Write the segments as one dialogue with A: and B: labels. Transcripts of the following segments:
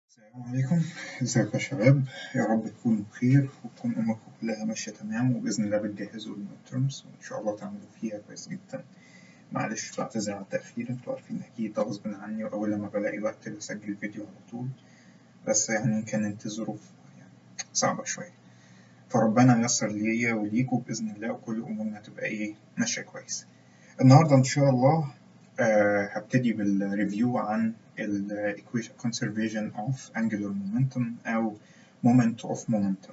A: السلام عليكم ازيكم يا شباب يا رب تكونوا بخير وتكون اموركم كلها ماشيه تمام وباذن الله بتجهزوا للميد ترمز وان شاء الله تعملوا فيها كويس جدا معلش بعتذر على التاخير انتوا عارفين اكيد ده غصب عني واول لما بلاقي وقت بسجل فيديو على طول بس يعني كانت الظروف يعني صعبه شويه فربنا ييسر ليا وليكوا باذن الله وكل امورنا تبقى ايه ماشيه كويس النهارده ان شاء الله آه هبتدي بالريفيو عن ال equation conservation of angular momentum أو moment of momentum.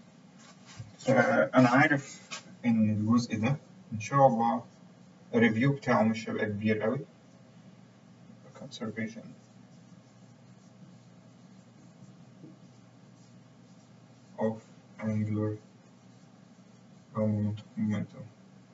A: فأنا عارف إن الجزء ده إن شاء الله الريفيو بتاعه مش هيبقى كبير قوي. conservation of angular أو moment of momentum.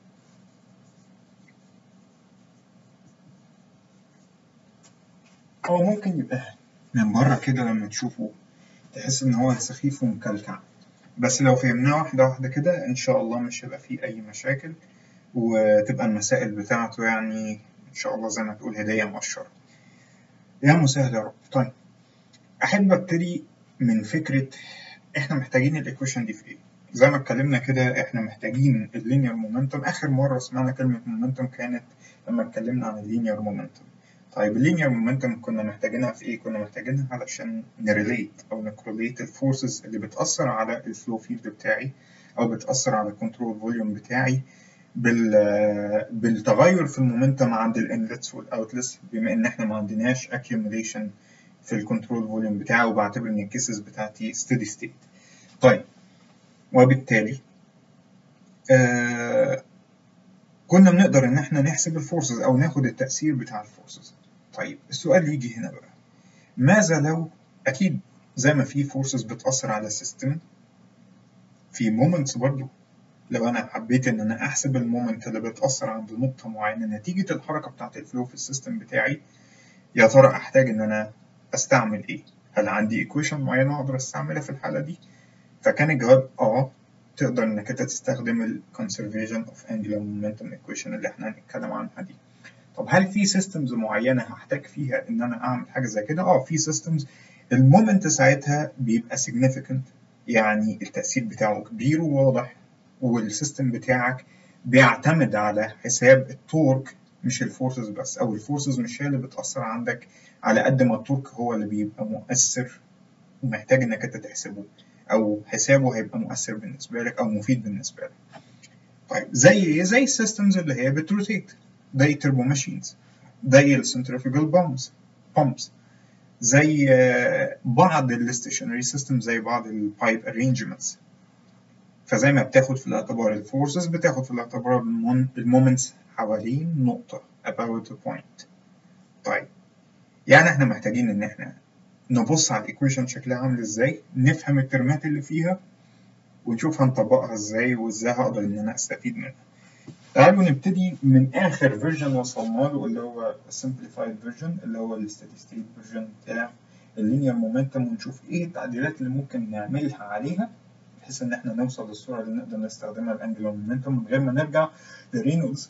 A: هو ممكن يبقى من بره كده لما تشوفه تحس إن هو سخيف ومكلكع بس لو فهمناه واحدة واحدة كده إن شاء الله مش هيبقى فيه أي مشاكل وتبقى المسائل بتاعته يعني إن شاء الله زي ما تقول هدية مقشرة يا مسهل يا رب طيب أحب أبتدي من فكرة إحنا محتاجين الإيكويشن دي في إيه؟ زي ما اتكلمنا كده إحنا محتاجين اللينير مومنتوم آخر مرة سمعنا كلمة مومنتوم كانت لما اتكلمنا عن اللينير مومنتوم طيب اللينير مومنتوم كنا محتاجينها في ايه؟ كنا محتاجينها علشان نريليت او نكورليت الفورسز اللي بتأثر على الفلو فيلد بتاعي او بتأثر على الكنترول فوليوم بتاعي بال بالتغير في المومنتوم عند الانلتس والاوتلتس بما ان احنا ما عندناش accumulation في الكنترول فوليوم بتاعي وبعتبر ان الكيسز بتاعتي ستيدي ستيت. طيب وبالتالي آه كنا بنقدر ان احنا نحسب الفورسز او ناخد التأثير بتاع الفورسز. طيب السؤال يجي هنا بقى ماذا لو أكيد زي ما في فورسز بتأثر على السيستم في مومنتس برضو لو أنا حبيت إن أنا أحسب المومنت اللي بتأثر عند نقطة معينة نتيجة الحركة بتاعة الفلو في السيستم بتاعي يا ترى أحتاج إن أنا أستعمل إيه؟ هل عندي إيكويشن معينة أقدر أستعملها في الحالة دي؟ فكان الجواب آه تقدر إنك أنت تستخدم ال conservation of angular momentum equation اللي إحنا هنتكلم عنها دي. طب هل في سيستمز معينه هحتاج فيها ان انا اعمل حاجه زي كده؟ اه في سيستمز المومنت ساعتها بيبقى significant يعني التاثير بتاعه كبير وواضح والسيستم بتاعك بيعتمد على حساب التورك مش الفورسز بس او الفورسز مش هي اللي بتاثر عندك على قد ما التورك هو اللي بيبقى مؤثر ومحتاج انك انت تحسبه او حسابه هيبقى مؤثر بالنسبه لك او مفيد بالنسبه لك. طيب زي ايه؟ زي السيستمز اللي هي بتروتيت زي تربو ماشينز زي السنترفيجال بامبس بامبس زي بعض الستيشنري سيستم زي بعض البايب ارينجمنتس فزي ما بتاخد في الاعتبار الفورسز بتاخد في الاعتبار المومنتس حوالين نقطة about a point طيب يعني احنا محتاجين ان احنا نبص على الايكويشن شكلها عامل ازاي نفهم الترمات اللي فيها ونشوف هنطبقها ازاي وازاي هقدر ان انا استفيد منها تعالوا نبتدي من اخر فيرجن وصلنا له اللي هو السمبليفايد فيرجن اللي هو الستدي ستيت فيرجن بتاع اللينير مومنتوم ونشوف ايه التعديلات اللي ممكن نعملها عليها بحيث ان احنا نوصل للصوره اللي نقدر نستخدمها الانجلر مومنتوم من غير ما نرجع لرينولدز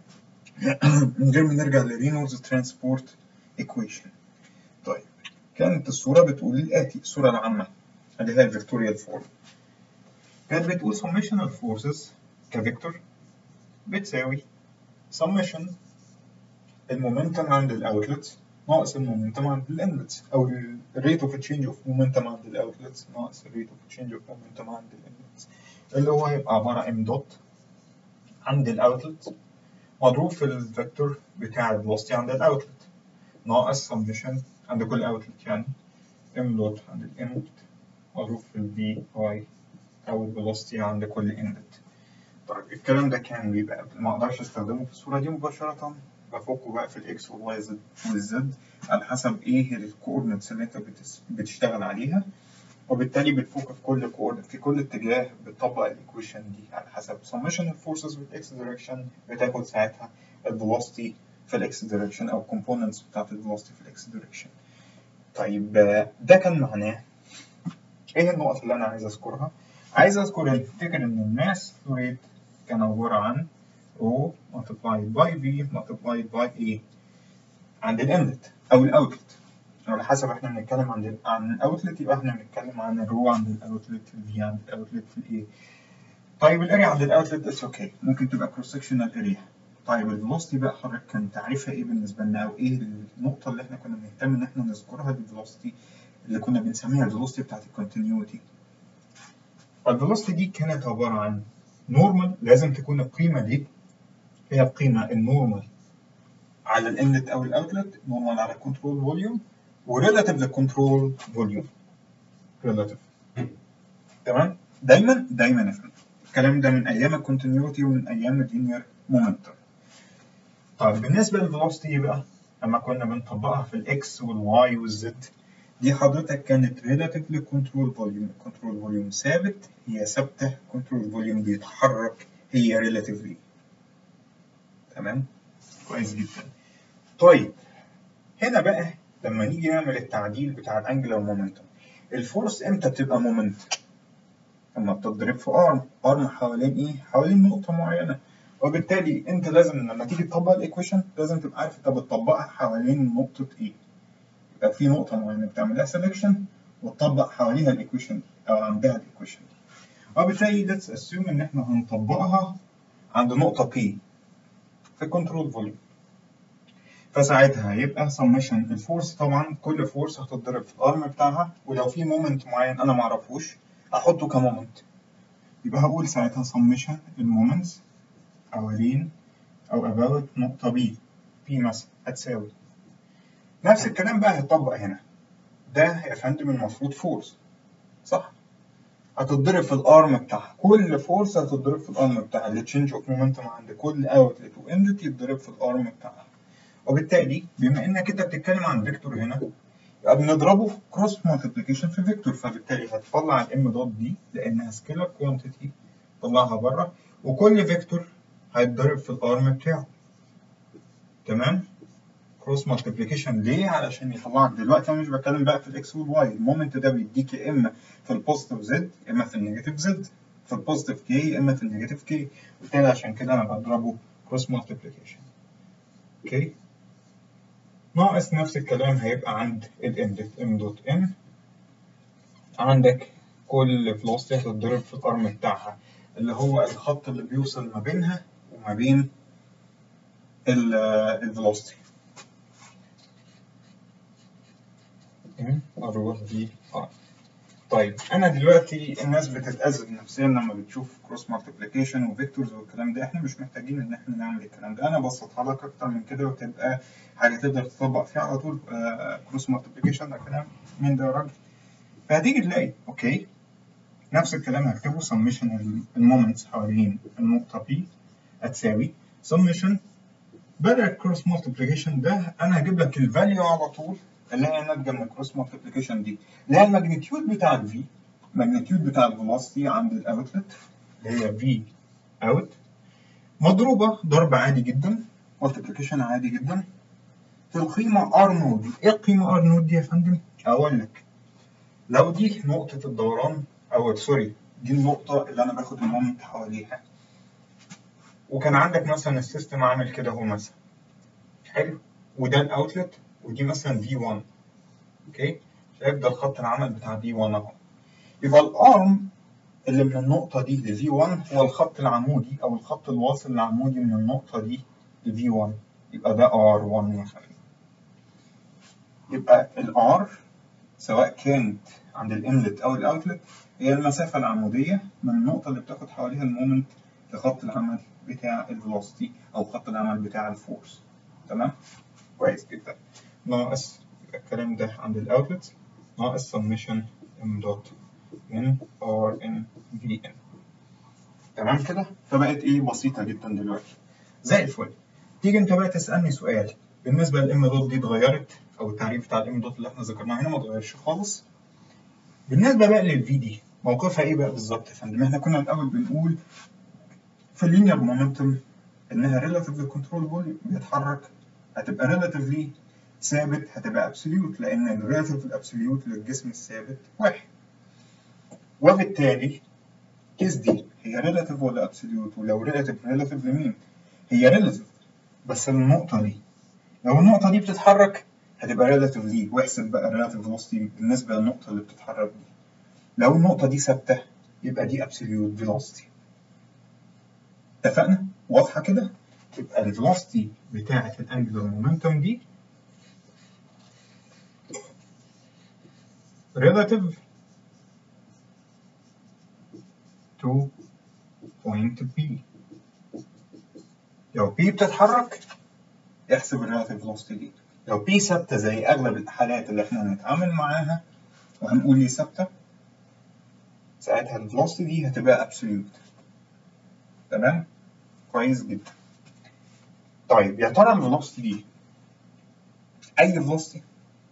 A: من غير ما نرجع لرينولدز ترانسبورت ايكويشن طيب كانت الصوره بتقول الاتي الصوره العامه اللي هي الفيكتوريال فورم كانت بتقول summation of forces كفيكتور بتساوي summation المومنتم عند الاوتلت ناقص المومنتم عند الانلتس او ال rate of change of momentum عند الاوتلتس ناقص ال rate of change of momentum عند الانلتس اللي هو هيبقى عبارة ام دوت عند الاوتلت مضروب في الفيكتور بتاع الفيلوسيتي عند الاوتلت ناقص summation عند كل اوتلت يعني ام دوت عند الانلت مضروب في الفي اي او الفيلوسيتي عند كل انلت طيب الكلام ده كان بيبقى ما اقدرش استخدمه في الصوره دي مباشره بفكه بقى في الاكس والواي زد والزد على حسب ايه الكوردينتس اللي انت بتشتغل عليها وبالتالي بتفك في كل كوردينت في كل اتجاه بتطبق الايكويشن دي على حسب summation الفورسز بالاكس دايركشن بتاخد ساعتها الفيلوسيتي في الاكس دايركشن او الكومبوننتس بتاعت الفيلوسيتي في الاكس دايركشن طيب ده كان معناه ايه النقط اللي انا عايز اذكرها عايز اذكر افتكر ان الماس فلو ريت كان عبارة عن O multiplied by V multiplied by A عند الانلت أو الأوتلت على حسب احنا بنتكلم عن عن الاوتلت يبقى احنا بنتكلم عن الرو عند الاوتلت الفي عند الاوتلت في الايه طيب الاريا عند الاوتلت اتس اوكي ممكن تبقى كروس سكشنال اريا طيب الفيلوسيتي بقى حضرتك كان تعريفها ايه بالنسبه لنا او ايه النقطه اللي احنا كنا بنهتم ان احنا نذكرها بالفيلوسيتي اللي كنا بنسميها الفيلوسيتي بتاعت الكونتينيوتي الفيلوسيتي دي كانت عباره عن نورمال لازم تكون القيمه دي هي القيمه النورمال على الانلت او الاوتلت نورمال على الكنترول فوليوم وريلاتيف للكنترول فوليوم ريلاتيف تمام دايما دايما يا فندم الكلام ده من ايام الكونتينيوتي ومن ايام اللينير مومنتم طيب بالنسبه للفيلوسيتي بقى لما كنا بنطبقها في الاكس والواي والزد دي حضرتك كانت ريلاتيف للكنترول فوليوم الكنترول فوليوم ثابت هي ثابته الكنترول فوليوم بيتحرك هي ريلاتيفلي تمام كويس جدا طيب هنا بقى لما نيجي نعمل التعديل بتاع الانجلر مومنتوم الفورس امتى بتبقى مومنت لما بتضرب في ارم ارم حوالين ايه حوالين نقطه معينه وبالتالي انت لازم لما تيجي تطبق الايكويشن لازم تبقى عارف انت بتطبقها حوالين نقطه ايه يبقى في نقطه معينه بتعمل لها سelection وتطبق حواليها الايكويشن او عندها الايكويشن وبالتالي let's assume ان احنا هنطبقها عند نقطه P في الكنترول فوليوم فساعتها هيبقى سمشن الفورس طبعا كل فورس هتتضرب في الارم بتاعها ولو في مومنت معين انا معرفوش احطه كمومنت يبقى هقول ساعتها سمشن المومنتس حوالين او about نقطة B P مثلا هتساوي نفس الكلام بقى هيطبق هنا ده يا فندم المفروض فورس صح هتتضرب في الارم بتاعها كل فورس هتتضرب في الارم بتاعها اللي تشينج اوف مومنتوم عند كل اوتلت واندت يتضرب في الارم بتاعها وبالتالي بما انك انت بتتكلم عن فيكتور هنا يبقى بنضربه في كروس مالتيبليكيشن في فيكتور فبالتالي هتطلع الام دوت دي لانها سكيلر كوانتيتي طلعها بره وكل فيكتور هيتضرب في الارم بتاعه تمام كروس مالتيبليكيشن ليه علشان يطلعك دلوقتي انا مش بتكلم بقى في الاكس والواي المومنت ده بيديك يا اما في البوزيتيف زد يا اما في النيجاتيف زد في البوزيتيف كي يا اما في النيجاتيف كي وبالتالي عشان كده انا بضربه كروس مالتيبليكيشن اوكي ناقص نفس الكلام هيبقى عند الاندت ام دوت ان عندك كل فلوسيتي هتتضرب في الارم بتاعها اللي هو الخط اللي بيوصل ما بينها وما بين الفلوسيتي اروح دي اه طيب انا دلوقتي الناس بتتأذى نفسيا لما بتشوف كروس مالتيبليكيشن وفيكتورز والكلام ده احنا مش محتاجين ان احنا نعمل الكلام ده انا بسطها لك اكتر من كده وتبقى حاجه تقدر تطبق فيها على طول كروس مالتيبليكيشن ده كلام من ده يا راجل فهتيجي تلاقي اوكي نفس الكلام هكتبه سميشن المومنتس حوالين النقطه بي هتساوي سميشن بدل الكروس مالتيبليكيشن ده انا هجيب لك الفاليو على طول اللي هي ناتجه من الكروس مالتيبليكيشن دي اللي هي الماجنتيود بتاع الفي الماجنتيود بتاع الفيلوسيتي عند الاوتلت اللي هي في اوت مضروبه ضرب عادي جدا مالتيبليكيشن عادي جدا في القيمه ار نود ايه القيمه ار نود دي يا فندم؟ اقول لك لو دي نقطه الدوران او سوري دي النقطه اللي انا باخد المومنت حواليها وكان عندك مثلا السيستم عامل كده اهو مثلا حلو وده الاوتلت ودي مثلا في 1 اوكي شايف ده الخط العمل بتاع في 1 اهو يبقى الارم اللي من النقطة دي ل في 1 هو الخط العمودي أو الخط الواصل العمودي من النقطة دي ل في 1 يبقى ده ار 1 مثلا يبقى الار سواء كانت عند الانلت أو الاوتلت هي المسافة العمودية من النقطة اللي بتاخد حواليها المومنت لخط العمل بتاع الفيلوسيتي أو خط العمل بتاع الفورس تمام؟ كويس جدا ناقص الكلام ده عند الاوتلت ناقص سميشن ام دوت ان ار ان في ان تمام كده فبقت ايه بسيطه جدا دلوقتي زي الفل تيجي انت بقى تسالني سؤال بالنسبه للام دوت دي اتغيرت او التعريف بتاع الام دوت اللي احنا ذكرناه هنا ما اتغيرش خالص بالنسبه بقى للفي دي موقفها ايه بقى بالظبط يا فندم احنا كنا الاول بنقول في اللينير مومنتوم انها ريلاتيف للكنترول فوليوم بيتحرك هتبقى ريلاتيفلي ثابت هتبقى ابسوليوت لان الريلاتيف الابسوليوت للجسم الثابت واحد وبالتالي كيس دي هي ريلاتيف ولا ابسوليوت ولو ريلاتيف ريلاتيف لمين هي ريلاتيف بس النقطه دي لو النقطه دي بتتحرك هتبقى relatively واحسب بقى relative velocity بالنسبة للنقطة اللي بتتحرك دي لو النقطة دي ثابتة يبقى دي absolute velocity اتفقنا؟ واضحة كده؟ تبقى ال velocity بتاعة الانجلر مومنتوم دي relative to point P لو P بتتحرك احسب ال relative velocity دي لو P ثابتة زي أغلب الحالات اللي احنا هنتعامل معاها وهنقول ليه ثابتة ساعتها ال velocity دي هتبقى absolute تمام؟ كويس جدا طيب يا ترى ال velocity دي أي velocity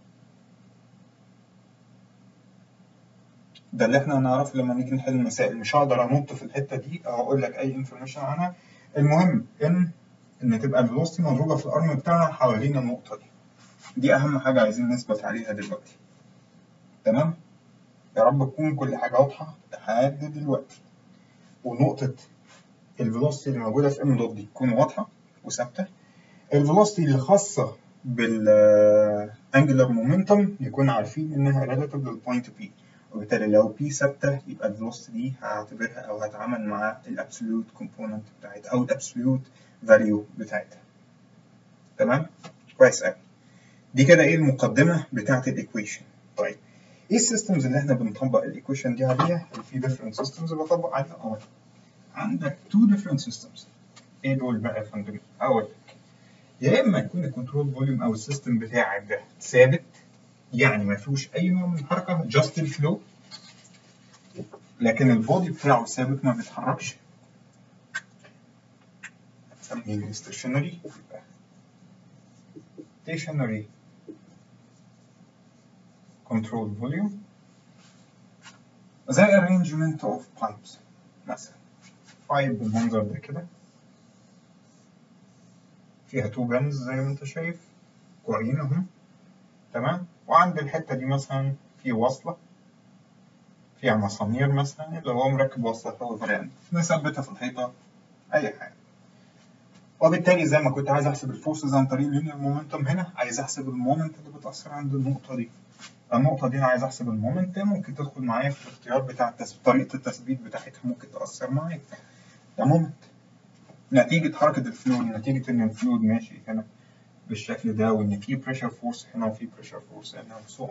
A: ده اللي احنا هنعرفه لما نيجي نحل المسائل مش هقدر انط في الحته دي او اقول لك اي انفورميشن عنها المهم ان ان تبقى الفيلوسيتي مضروبه في الارم بتاعنا حوالين النقطه دي دي اهم حاجه عايزين نثبت عليها دلوقتي تمام يا رب تكون كل حاجه واضحه لحد دلوقتي ونقطه الفيلوسيتي اللي موجوده في ام دوت دي تكون واضحه وثابته الفيلوسيتي اللي خاصه بالانجلر مومنتوم يكون عارفين انها ريلاتيف للبوينت بي وبالتالي لو بي ثابته يبقى الفيلوسيتي دي هعتبرها او هتعامل مع الابسوليوت كومبوننت بتاعتها او الابسوليوت فاليو بتاعتها تمام كويس قوي دي كده ايه المقدمه بتاعت الايكويشن طيب ايه السيستمز اللي احنا بنطبق الايكويشن دي عليها في ديفرنت سيستمز بطبق عليها اه عندك تو ديفرنت سيستمز ايه دول بقى يا فندم اقول لك يا اما يكون الكنترول فوليوم او السيستم بتاعك ده ثابت يعني ما فيهوش اي نوع من الحركه جاست الفلو لكن البودي بتاعه ثابت ما بيتحركش نسميه ستيشنري ستيشنري كنترول فوليوم زي arrangement of pipes مثلا بايب بالمنظر ده كده فيها تو جنز زي ما انت شايف كوعين اهم تمام وعند الحتة دي مثلا في وصلة فيها مسامير مثلا اللي هو مركب وصلة أو فريق نثبتها في الحيطة أي حاجة وبالتالي زي ما كنت عايز أحسب الفورسز عن طريق اللينير مومنتوم هنا عايز أحسب المومنت اللي بتأثر عند النقطة دي النقطة دي أنا عايز أحسب المومنت ممكن تدخل معايا في الاختيار بتاع التثبيت طريقة التثبيت بتاعتها ممكن تأثر معاك ده مومنت نتيجة حركة الفلويد نتيجة إن الفلويد ماشي هنا بالشكل ده وان في بريشر فورس هنا وفي بريشر فورس هنا وسو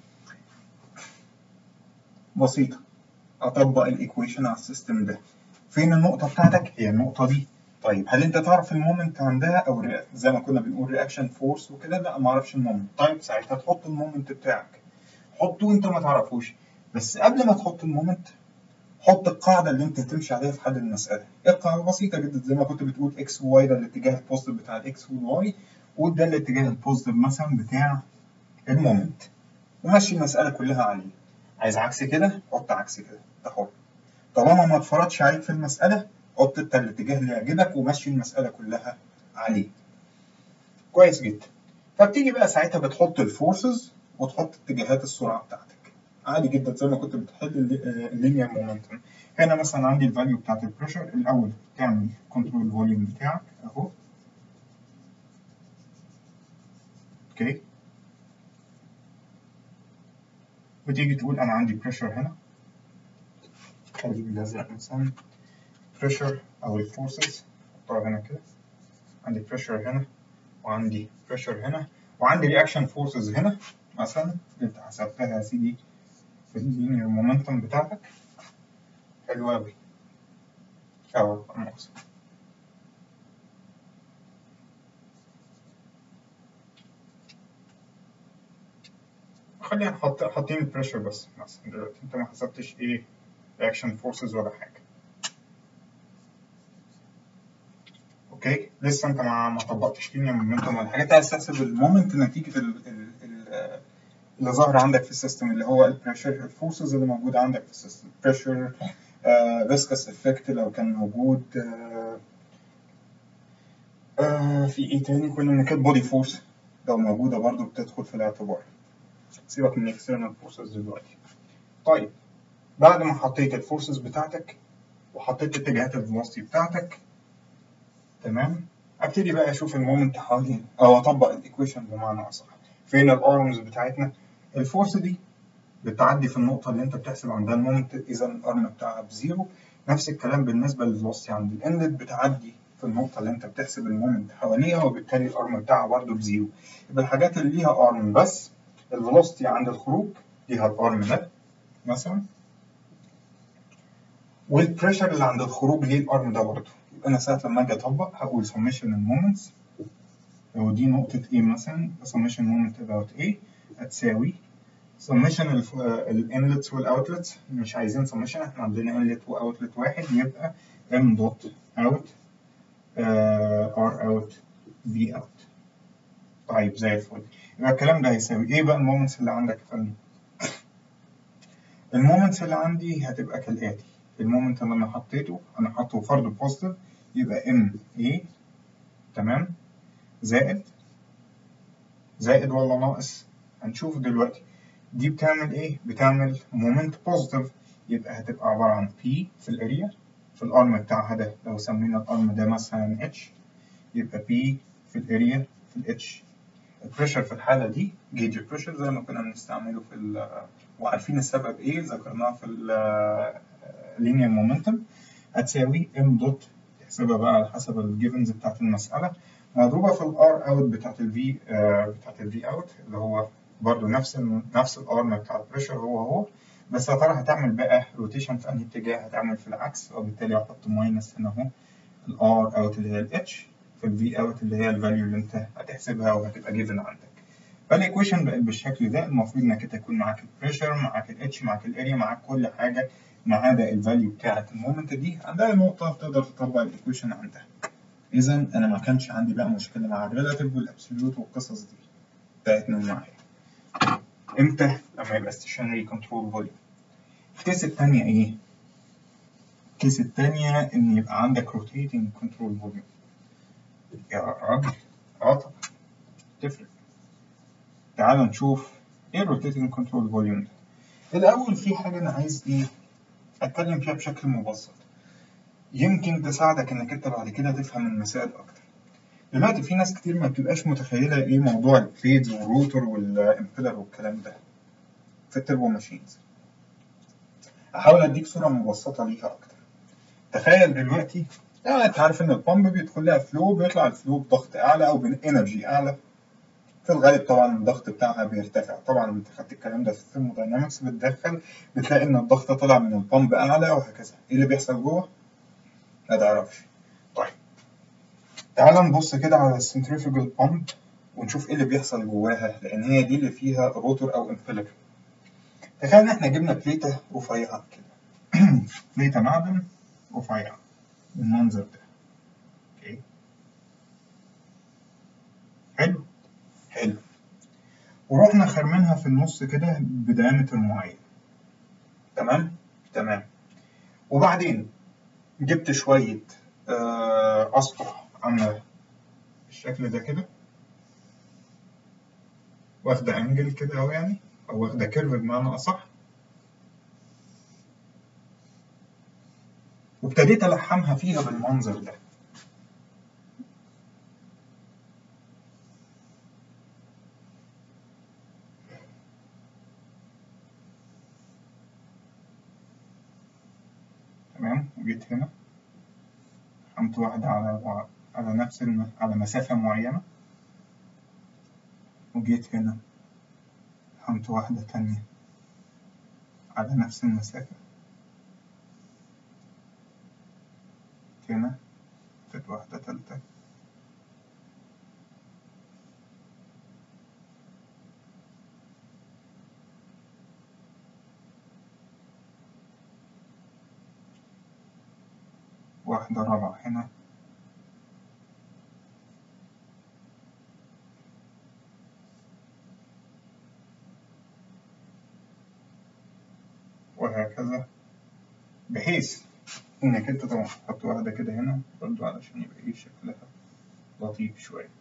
A: بسيطة اطبق الايكويشن على السيستم ده فين النقطة بتاعتك هي النقطة دي طيب هل انت تعرف المومنت عندها او زي ما كنا بنقول رياكشن فورس وكده لا ما اعرفش المومنت طيب ساعتها تحط المومنت بتاعك حطه وانت ما تعرفوش بس قبل ما تحط المومنت حط القاعدة اللي انت هتمشي عليها في حل المسألة القاعدة بسيطة جدا زي ما كنت بتقول اكس وواي ده الاتجاه البوزيتيف بتاع الاكس والواي وده الاتجاه البوزيتيف مثلا بتاع المومنت ومشي المسألة كلها عليه عايز عكس كده حط عكس كده ده حر طالما ما اتفرضش عليك في المسألة حط انت الاتجاه اللي يعجبك ومشي المسألة كلها عليه كويس جدا فبتيجي بقى ساعتها بتحط الفورسز وتحط اتجاهات السرعة بتاعتك عادي جدا زي ما كنت بتحل اللينير مومنتوم هنا مثلا عندي الفاليو بتاعت البريشر الاول تعمل كنترول فوليوم بتاعك اهو اوكي وتيجي تقول انا عندي بريشر هنا خليه بالازرق مثلا بريشر او الفورسز احطها هنا كده عندي بريشر هنا وعندي بريشر هنا وعندي رياكشن فورسز هنا مثلا اللي انت حسبتها يا سيدي في اللينير مومنتوم بتاعتك حلو أوي أو مؤاخذة خلينا نحط حاطين البريشر بس مثلا دلوقتي انت ما حسبتش ايه رياكشن فورسز ولا حاجة اوكي لسه انت ما ما طبقتش لينير مومنتوم ولا حاجة انت عايز تحسب المومنت نتيجة ال ال ال اللي ظاهر عندك في السيستم اللي هو البريشر الفورسز اللي موجودة عندك في السيستم بريشر فيسكس افكت لو كان موجود آه آه في ايه تاني كنا بنتكلم بودي فورس لو موجودة برضو بتدخل في الاعتبار سيبك من الاكسترنال فورسز دلوقتي طيب بعد ما حطيت الفورسز بتاعتك وحطيت اتجاهات الفيلوسيتي بتاعتك تمام ابتدي بقى اشوف المومنت حوالين او اطبق الايكويشن بمعنى اصح فين الارمز بتاعتنا الفورس دي بتعدي في النقطة اللي أنت بتحسب عندها المومنت إذا الأرم بتاعها بزيرو نفس الكلام بالنسبة للفلوسيتي عند الإنلت بتعدي في النقطة اللي أنت بتحسب المومنت حواليها وبالتالي الأرم بتاعها برضه بزيرو يبقى الحاجات اللي ليها أرم بس الفلوسيتي عند الخروج ليها الأرم ده مثلا والبريشر اللي عند الخروج ليه الأرم ده برضه يبقى أنا ساعة لما أجي أطبق هقول summation المومنتس لو دي نقطة A مثلا summation moment about A هتساوي summation الانلتس والاوتلتس مش عايزين summation احنا عندنا انلت واوتلت واحد يبقى m دوت out r out v out طيب زي الفل يبقى الكلام ده هيساوي ايه بقى المومنتس اللي عندك يا فندم؟ المومنتس اللي عندي هتبقى كالاتي المومنت اللي انا حطيته انا حاطه فرض بوزيتيف يبقى ام اي تمام زائد زائد ولا ناقص هنشوف دلوقتي دي بتعمل ايه بتعمل مومنت بوزيتيف يبقى هتبقى عباره عن P في الاريا في الارم بتاعها ده لو سمينا الارم ده مثلا H يبقى P في الاريا في الاتش البريشر في الحاله دي جيج البريشر زي ما كنا بنستعمله في ال وعارفين السبب ايه ذكرناه في اللينير مومنتم هتساوي ام دوت تحسبها بقى على حسب الجيفنز بتاعت المساله مضروبه في الار اوت بتاعت الفي بتاعت الفي اوت اللي هو برضو نفس ال نفس الارم بتاع البريشر هو هو بس يا ترى هتعمل بقى روتيشن في انهي اتجاه هتعمل في العكس وبالتالي هحط ماينس هنا اهو الار اوت اللي هي الاتش في الفي اوت اللي هي الفاليو اللي انت هتحسبها وهتبقى جيفن عندك فالايكويشن بقت بالشكل ده المفروض انك انت يكون معاك البريشر معاك الاتش معاك الاريا معاك كل حاجه ما عدا الفاليو بتاعه المومنت دي عندها نقطه تقدر تطبق الايكويشن عندها اذا انا ما كانش عندي بقى مشكله مع الريلاتيف والابسوليوت والقصص دي بتاعتنا معايا امتى لما يبقى stationary control volume الكيس التانية ايه الكيس التانية ان يبقى عندك rotating control volume يا راجل اه طبعا تفرق تعال نشوف ايه الروتيتنج كنترول فوليوم ده الاول في حاجه انا عايز ايه اتكلم فيها بشكل مبسط يمكن تساعدك انك انت بعد كده تفهم المسائل اكتر دلوقتي في ناس كتير ما بتبقاش متخيله ايه موضوع البليدز والروتور والامبيلر والكلام ده في التربو ماشينز احاول اديك صوره مبسطه ليها اكتر تخيل دلوقتي يعني انت عارف ان البامب بيدخل لها فلو بيطلع الفلو بضغط اعلى او بانرجي اعلى في الغالب طبعا الضغط بتاعها بيرتفع طبعا انت خدت الكلام ده في الثيرموداينامكس بتدخل بتلاقي ان الضغط طلع من البامب اعلى وهكذا ايه اللي بيحصل جوه؟ ما تعرفش طيب تعال نبص كده على السنتريفيجال بامب ونشوف ايه اللي بيحصل جواها لان هي دي اللي فيها روتور او امبيلر تخيل ان احنا جبنا بليته رفيعه كده بليته معدن رفيعه بالمنظر ده اوكي حلو حلو ورحنا خرمينها في النص كده بدايمتر معين تمام تمام وبعدين جبت شوية آه أسطح عاملة بالشكل ده كده واخدة أنجل كده أهو يعني أو واخدة كيرف بمعنى أصح وابتديت ألحمها فيها بالمنظر ده تمام وجيت هنا قمت واحدة على على نفس الم... على مسافة معينة وجيت هنا قمت واحدة تانية على نفس المسافة هنا جت واحدة تالتة واحدة رابعة هنا وهكذا بحيث إنك أنت طبعا تحط واحدة كده هنا برضو علشان يبقى إيه شكلها لطيف شوية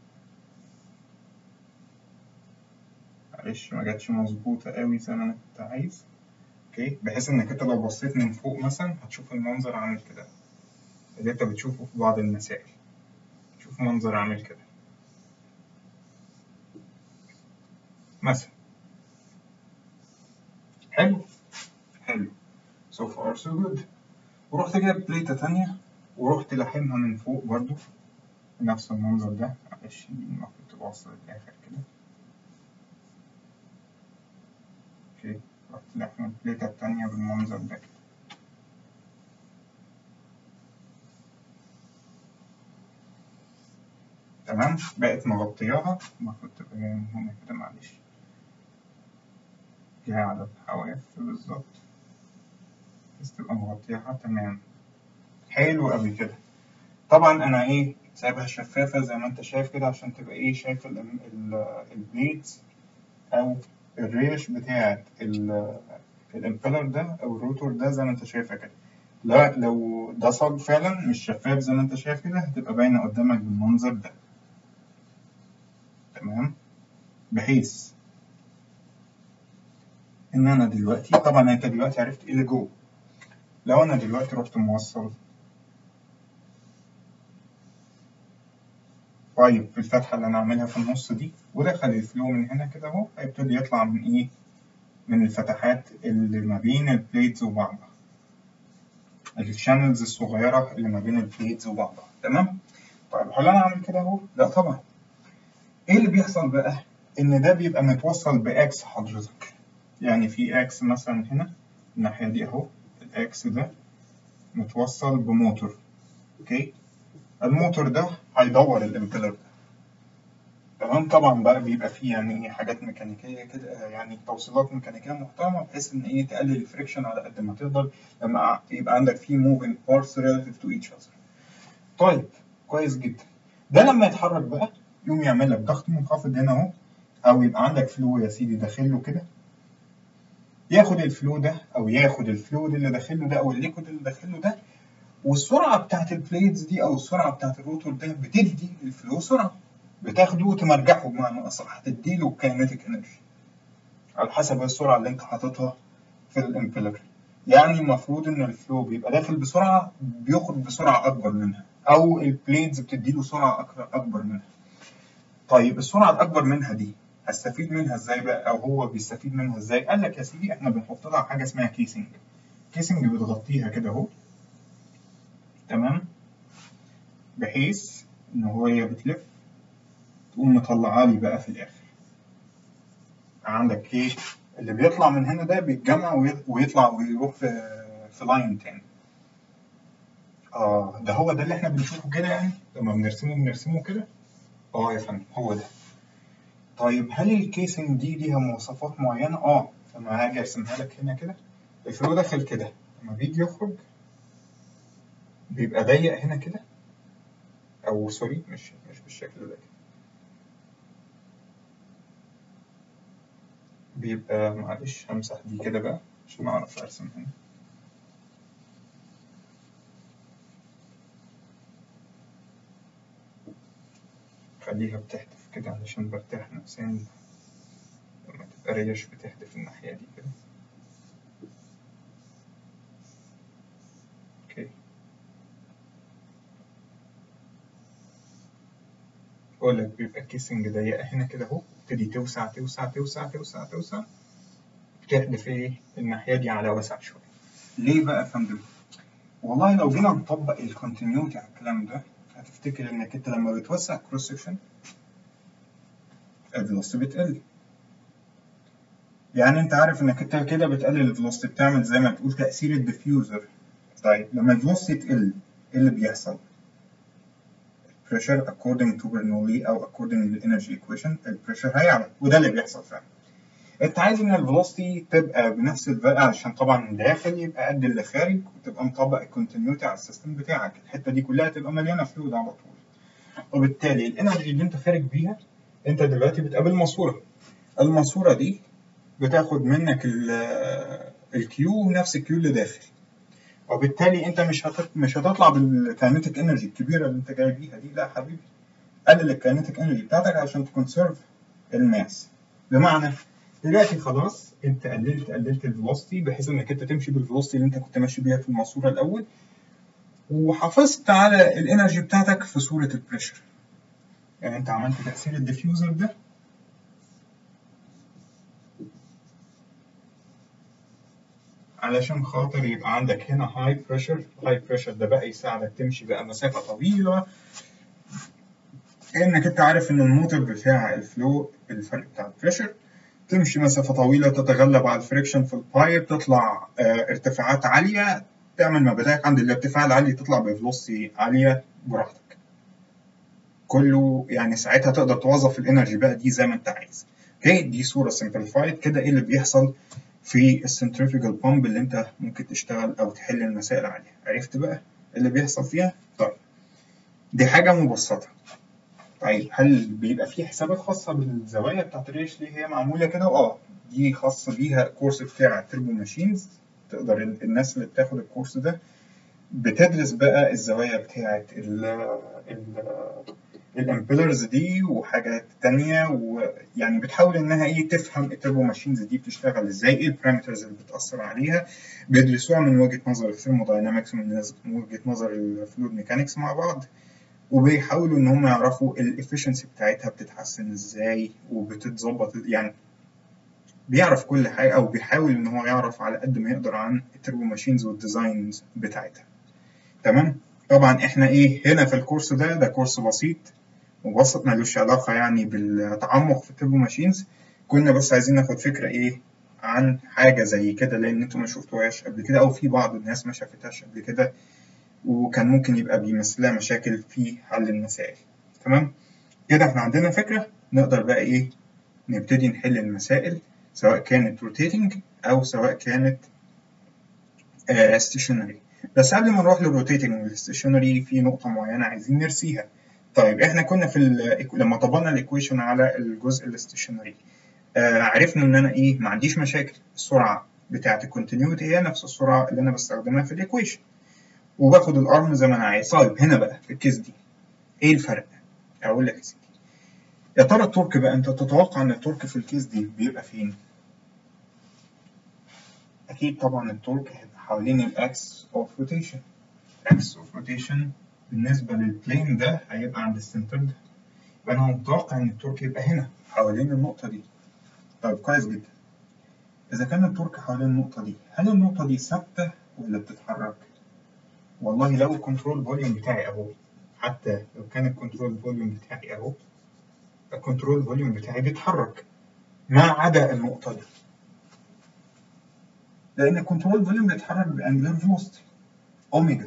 A: معلش ما جاتش مظبوطة قوي زي ما أنا كنت عايز أوكي بحيث إنك أنت لو بصيت من فوق مثلا هتشوف المنظر عامل كده اللي انت بتشوفه في بعض المسائل شوف منظر عامل كده مثلا حلو حلو so far so good ورحت جايب بليتة تانية ورحت لاحمها من فوق برضو بنفس المنظر ده معلش دي المفروض تبقى واصلة للآخر كده اوكي رحت لاحم البليتة التانية بالمنظر ده كده تمام بقت مغطياها المفروض تبقى جاية من هنا كده معلش فيها عدد حواف بالظبط بس تبقى مغطياها تمام حلو أوي كده طبعا أنا إيه سايبها شفافة زي ما أنت شايف كده عشان تبقى إيه شايف ال- ال- البليدز أو الريش بتاعت ال- الإمبيلر ده أو الروتور ده زي ما أنت شايفها كده لا لو ده صاج فعلا مش شفاف زي ما أنت شايف كده هتبقى باينة قدامك بالمنظر ده تمام بحيث ان انا دلوقتي طبعا انت دلوقتي عرفت ايه اللي جوه لو انا دلوقتي رحت موصل بايب في الفتحه اللي انا عاملها في النص دي ودخل الفلو من هنا كده اهو هيبتدي يطلع من ايه من الفتحات اللي ما بين البليتز وبعضها الشانلز الصغيره اللي ما بين البليتز وبعضها تمام طيب هل انا اعمل كده اهو لا طبعا ايه اللي بيحصل بقى ان ده بيبقى متوصل باكس حضرتك يعني في اكس مثلا هنا الناحيه دي اهو الاكس ده متوصل بموتور اوكي الموتور ده هيدور الامبيلر ده تمام طبعا بقى بيبقى فيه يعني ايه حاجات ميكانيكيه كده يعني توصيلات ميكانيكيه محترمه بحيث ان ايه تقلل الفريكشن على قد ما تقدر لما يبقى عندك فيه moving parts relative to each other طيب كويس جدا ده لما يتحرك بقى يقوم يعمل لك ضغط منخفض هنا اهو او يبقى عندك فلو يا سيدي داخله كده ياخد الفلو ده او ياخد الفلويد اللي داخله ده او الليكويد اللي داخله ده والسرعه بتاعت البليدز دي او السرعه بتاعت الروتور ده بتدي الفلو سرعه بتاخده وتمرجحه بمعنى اصح هتديله كاينتيك انرجي على حسب السرعه اللي انت حاططها في الامبيلر يعني المفروض ان الفلو بيبقى داخل بسرعه بيخرج بسرعه اكبر منها او البليدز بتديله سرعه أكبر- اكبر منها طيب السرعه الاكبر منها دي هستفيد منها ازاي بقى او هو بيستفيد منها ازاي قال لك يا سيدي احنا بنحط لها حاجه اسمها كيسنج كيسنج بتغطيها كده اهو تمام بحيث ان هو هي بتلف تقوم مطلعها لي بقى في الاخر عندك ايه اللي بيطلع من هنا ده بيتجمع وي- ويطلع ويروح في في لاين تاني اه ده هو ده اللي احنا بنشوفه كده يعني لما بنرسمه بنرسمه كده اه يا فندم هو ده طيب هل الكيسنج دي ليها مواصفات معينة؟ اه لما هاجي ارسمها لك هنا كده الفلو داخل كده لما بيجي يخرج بيبقى ضيق هنا كده او سوري مش مش بالشكل ده كده بيبقى معلش همسح دي كده بقى عشان اعرف ارسم هنا خليها بتحدف كده علشان برتاح نفسيا لما تبقى ريش بتحدف الناحية دي كده اوكي بقول لك بيبقى الكيسنج ضيقة هنا كده اهو تبتدي توسع توسع توسع توسع توسع بتحدف ايه الناحية دي على وسع شوية ليه بقى يا فندم؟ والله لو جينا نطبق الكونتينيوتي على الكلام ده هتفتكر انك انت لما بتوسع كروس سكشن الفيلوسيتي بتقل يعني انت عارف انك انت كده بتقلل الفيلوسيتي بتعمل زي ما بتقول تأثير الديفيوزر طيب لما الفيلوسيتي تقل ايه اللي بيحصل؟ pressure according to Bernoulli او according للانرجي equation البريشر هيعلى وده اللي بيحصل فعلا انت عايز ان الفيلوسيتي تبقى بنفس الفرق عشان طبعا داخل يبقى قد اللي خارج وتبقى مطبق الكونتينيوتي على السيستم بتاعك الحته دي كلها تبقى مليانه فلويد على طول وبالتالي الانرجي اللي انت خارج بيها انت دلوقتي بتقابل ماسوره الماسوره دي بتاخد منك الكيو نفس الكيو اللي داخل وبالتالي انت مش هتط... مش هتطلع بالكاينتيك انرجي الكبيره اللي انت جاي بيها دي لا حبيبي قلل الكاينتيك انرجي بتاعتك عشان تكونسيرف الماس بمعنى دلوقتي خلاص انت قللت قللت الفيلوسيتي بحيث انك انت تمشي بالفيلوسيتي اللي انت كنت ماشي بيها في الماسوره الاول وحافظت على الانرجي بتاعتك في صوره البريشر يعني انت عملت تاثير الديفيوزر ده علشان خاطر يبقى عندك هنا هاي بريشر الهاي بريشر ده بقى يساعدك تمشي بقى مسافة طويلة كأنك انت عارف ان الموتور بتاع الفلو الفرق بتاع البريشر تمشي مسافة طويلة تتغلب على الفريكشن في البايب تطلع اه ارتفاعات عالية تعمل مبادئك عند الارتفاع العالي تطلع بفلوسي عالية براحتك كله يعني ساعتها تقدر توظف الانرجي بقى دي زي ما انت عايز اوكي دي صورة سمبليفايد كده ايه اللي بيحصل في السنتريفيجال بامب اللي انت ممكن تشتغل او تحل المسائل عليها عرفت بقى اللي بيحصل فيها طيب دي حاجة مبسطة طيب هل بيبقى في حسابات خاصة بالزوايا بتاعت الريش اللي هي معمولة كده؟ اه دي خاصة بيها الكورس بتاع التربو ماشينز تقدر الناس اللي بتاخد الكورس ده بتدرس بقى الزوايا بتاعت الامبيلرز دي وحاجات تانية ويعني بتحاول انها ايه تفهم التربو ماشينز دي بتشتغل ازاي ايه البارامترز اللي بتأثر عليها بيدرسوها من وجهة نظر الثيرموداينامكس ومن وجهة نظر الفلويد ميكانكس مع بعض وبيحاولوا ان هم يعرفوا الافشنسي بتاعتها بتتحسن ازاي وبتتظبط يعني بيعرف كل حاجه او بيحاول ان هو يعرف على قد ما يقدر عن التربو ماشينز والديزاينز بتاعتها تمام طبعا احنا ايه هنا في الكورس ده ده كورس بسيط مبسط ملوش علاقه يعني بالتعمق في التربو ماشينز كنا بس عايزين ناخد فكره ايه عن حاجه زي كده لان انتوا ما شفتوهاش قبل كده او في بعض الناس ما شافتهاش قبل كده وكان ممكن يبقى بيمثلها مشاكل في حل المسائل تمام كده احنا عندنا فكرة نقدر بقى ايه نبتدي نحل المسائل سواء كانت روتيتنج او سواء كانت ستيشنري بس قبل ما نروح للروتيتنج والستيشنري في نقطة معينة عايزين نرسيها طيب احنا كنا في لما طبقنا الايكويشن على الجزء الاستيشنري آه عرفنا ان انا ايه ما عنديش مشاكل السرعة بتاعة الكونتينيوتي هي نفس السرعة اللي انا بستخدمها في الايكويشن وباخد الارم زي ما انا عايز طيب هنا بقى في الكيس دي ايه الفرق اقول لك يا سيدي يا ترى التورك بقى انت تتوقع ان التورك في الكيس دي بيبقى فين اكيد طبعا التورك هيبقى حوالين الاكس اوف روتيشن الاكس اوف روتيشن بالنسبه للبلين ده هيبقى عند السنتر ده يبقى انا متوقع ان التورك يبقى هنا حوالين النقطه دي طيب كويس جدا اذا كان التورك حوالين النقطه دي هل النقطه دي ثابته ولا بتتحرك والله لو الكنترول فوليوم بتاعي اهو حتى لو كان الكنترول فوليوم بتاعي اهو الكنترول فوليوم بتاعي بيتحرك ما عدا النقطة دي لأن الكنترول فوليوم بيتحرك بأنجلر فيلوسيتي أوميجا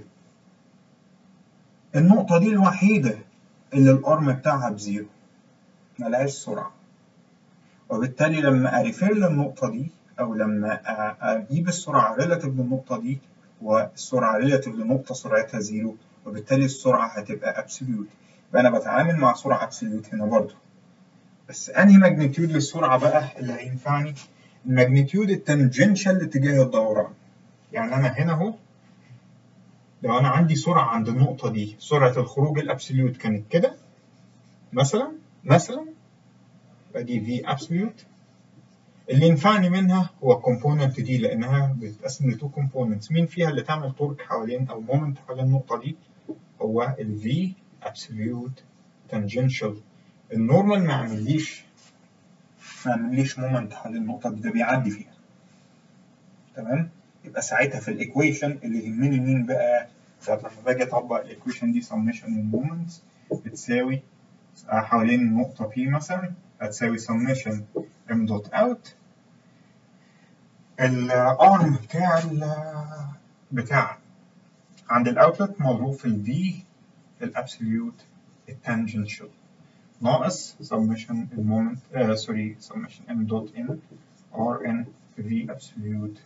A: النقطة دي الوحيدة اللي الأرم بتاعها بزيرو ملهاش سرعة وبالتالي لما أريفير للنقطة دي أو لما أجيب السرعة ريلاتيف للنقطة دي والسرعة ريلاتيف لنقطة سرعتها زيرو وبالتالي السرعة هتبقى ابسوليوت يبقى أنا بتعامل مع سرعة ابسوليوت هنا برضو بس أنهي ماجنتيود للسرعة بقى اللي هينفعني؟ الماجنتيود التانجنشال لاتجاه الدوران يعني أنا هنا أهو لو أنا عندي سرعة عند النقطة دي سرعة الخروج الابسوليوت كانت كده مثلا مثلا يبقى دي في ابسوليوت اللي ينفعني منها هو الكومبوننت دي لانها بتتقسم لتو كومبوننتس مين فيها اللي تعمل تورك حوالين او مومنت حوالين النقطه دي هو ال V absolute tangential النورمال ما عمليش ما عمليش مومنت حوالين النقطه دي ده بيعدي فيها تمام يبقى ساعتها في الايكويشن اللي يهمني مين بقى ساعة لما باجي اطبق الايكويشن دي summation المومنتس بتساوي حوالين النقطه P مثلا هتساوي summation m dot out الارم بتاع ال بتاع عند الاوتلت مضروب في ال V الابسوليوت التانجنشال ناقص summation المومنت آه سوري summation m dot in r n V absolute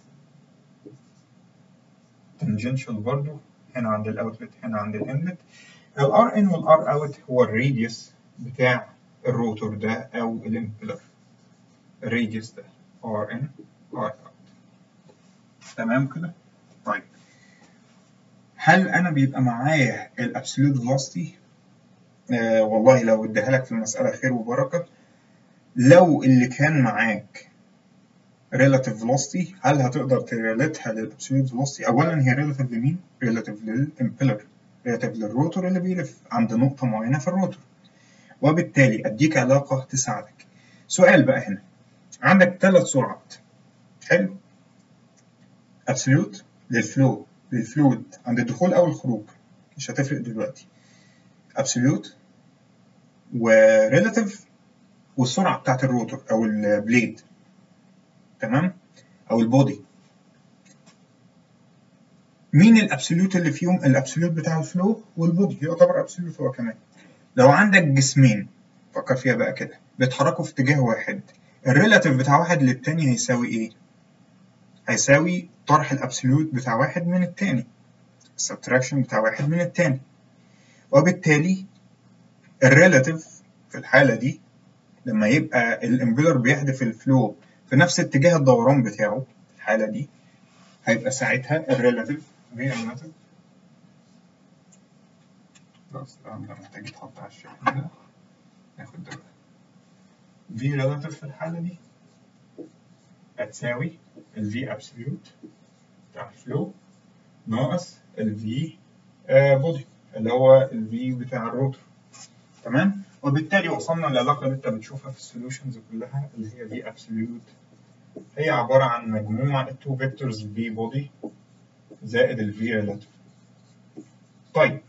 A: tangential برضو هنا عند الاوتلت هنا عند الانلت الار ان والار اوت هو الراديوس بتاع الروتور ده او الامبلر الراديوس ده ار ان ار اوت تمام كده طيب هل انا بيبقى معايا الابسولوت فيلوسيتي آه والله لو اديها لك في المساله خير وبركه لو اللي كان معاك relative velocity هل هتقدر تريليتها للابسولوت velocity اولا هي relative لمين relative للامبلر relative للروتور اللي بيلف عند نقطه معينه في الروتور وبالتالي اديك علاقه تساعدك سؤال بقى هنا عندك ثلاث سرعات حلو ابسوليوت للفلو للفلويد عند الدخول او الخروج مش هتفرق دلوقتي ابسوليوت وريلاتيف والسرعه بتاعت الروتور او البليد تمام او البودي مين الابسوليوت اللي فيهم الابسوليوت بتاع الفلو والبودي يعتبر ابسوليوت هو كمان لو عندك جسمين فكر فيها بقى كده بيتحركوا في اتجاه واحد الريلاتيف بتاع واحد للتاني هيساوي ايه هيساوي طرح الابسوليوت بتاع واحد من التاني السبتراكشن بتاع واحد من التاني وبالتالي الريلاتيف في الحالة دي لما يبقى الامبيلر بيحدف الفلو في نفس اتجاه الدوران بتاعه في الحالة دي هيبقى ساعتها الريلاتيف في ريلاتيف خلاص ده محتاج يتحط على الشكل ده ناخد ده في ريلاتيف في الحالة دي هتساوي ال V absolute بتاع الفلو ناقص ال V بودي اللي هو ال V بتاع الروتور تمام وبالتالي وصلنا للعلاقة اللي انت بتشوفها في السوليوشنز كلها اللي هي V absolute هي عبارة عن مجموع التو فيكتورز V بودي زائد ال V relative طيب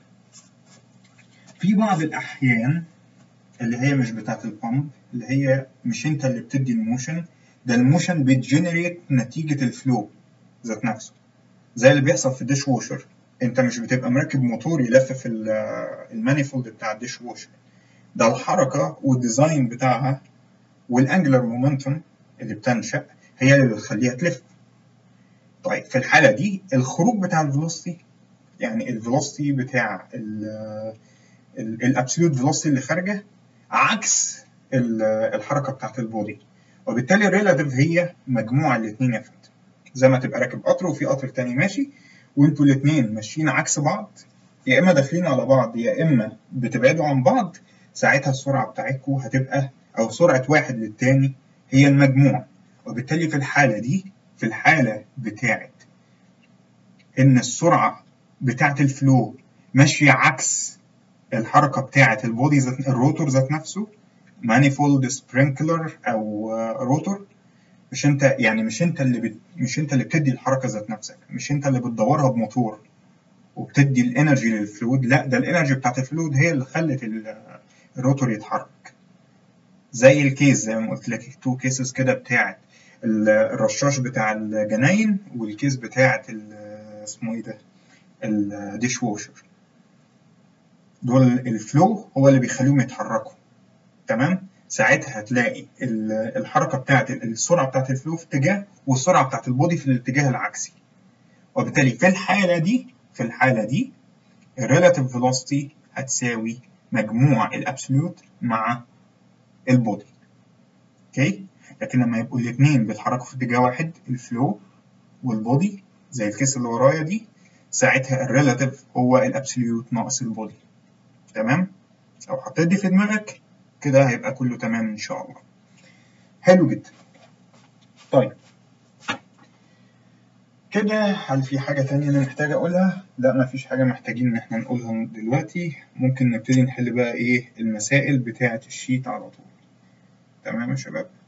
A: في بعض الأحيان اللي هي مش بتاعت البامب اللي هي مش انت اللي بتدي الموشن ده الموشن بيتجنريت نتيجة الفلو ذات نفسه زي اللي بيحصل في الديش ووشر انت مش بتبقى مركب موتور يلف في المانيفولد بتاع الديش ووشر ده الحركة والديزاين بتاعها والانجلر مومنتوم اللي بتنشأ هي اللي بتخليها تلف طيب في الحالة دي الخروج بتاع الفيلوسيتي يعني الفيلوسيتي بتاع الابسولوت فيلوسيتي اللي خارجة عكس الحركة بتاعت البودي وبالتالي الريلاتيف هي مجموع الاثنين يا فندم زي ما تبقى راكب قطر وفي قطر تاني ماشي وانتوا الاثنين ماشيين عكس بعض يا اما داخلين على بعض يا اما بتبعدوا عن بعض ساعتها السرعه بتاعتكم هتبقى او سرعه واحد للتاني هي المجموع وبالتالي في الحاله دي في الحاله بتاعت ان السرعه بتاعت الفلو ماشيه عكس الحركه بتاعت البودي ذات الروتور ذات نفسه مانيفولد سبرينكلر او روتور مش انت يعني مش انت اللي بت... مش انت اللي بتدي الحركه ذات نفسك مش انت اللي بتدورها بموتور وبتدي الانرجي للفلويد لا ده الانرجي بتاعت الفلويد هي اللي خلت الروتور يتحرك زي الكيس زي ما قلت لك التو كيسز كده بتاعت الرشاش بتاع الجناين والكيس بتاعت اسمه ايه ده الديش ووشر دول الفلو هو اللي بيخليهم يتحركوا تمام ساعتها هتلاقي الحركه بتاعت السرعه بتاعت الفلو في اتجاه والسرعه بتاعت البودي في الاتجاه العكسي وبالتالي في الحاله دي في الحاله دي الريلاتيف فيلوسيتي هتساوي مجموع الابسوليوت مع البودي اوكي لكن لما يبقوا الاثنين بيتحركوا في اتجاه واحد الفلو والبودي زي الكيس اللي ورايا دي ساعتها الريلاتيف هو الابسوليوت ناقص البودي تمام لو حطيت دي في دماغك كده هيبقى كله تمام ان شاء الله حلو جدا طيب كده هل في حاجة تانية أنا محتاج أقولها؟ لا مفيش حاجة محتاجين إن إحنا نقولها دلوقتي ممكن نبتدي نحل بقى إيه المسائل بتاعة الشيت على طول تمام يا شباب